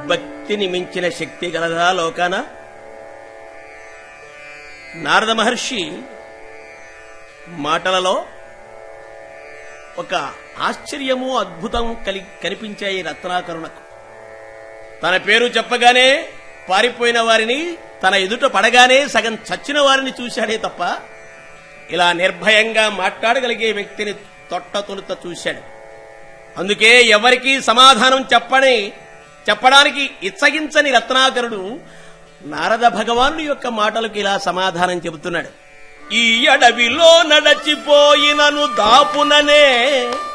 భక్తిని మించిన శక్తి గలదా లోకాన నారద మహర్షి మాటలలో ఒక ఆశ్చర్యము అద్భుతం కలి కనిపించాయి రత్నాకరుణకు తన పేరు చెప్పగానే పారిపోయిన వారిని తన ఎదుట పడగానే సగం చచ్చిన వారిని చూశాడే తప్ప ఇలా నిర్భయంగా మాట్లాడగలిగే వ్యక్తిని తొట్ట తొలుత చూశాడు అందుకే ఎవరికీ సమాధానం చెప్పని చెప్పడానికి ఇచ్చగించని రత్నాకరుడు నారద భగవానుడి యొక్క మాటలకు ఇలా సమాధానం చెబుతున్నాడు ఈ అడవిలో నడచిపోయినను దాపుననే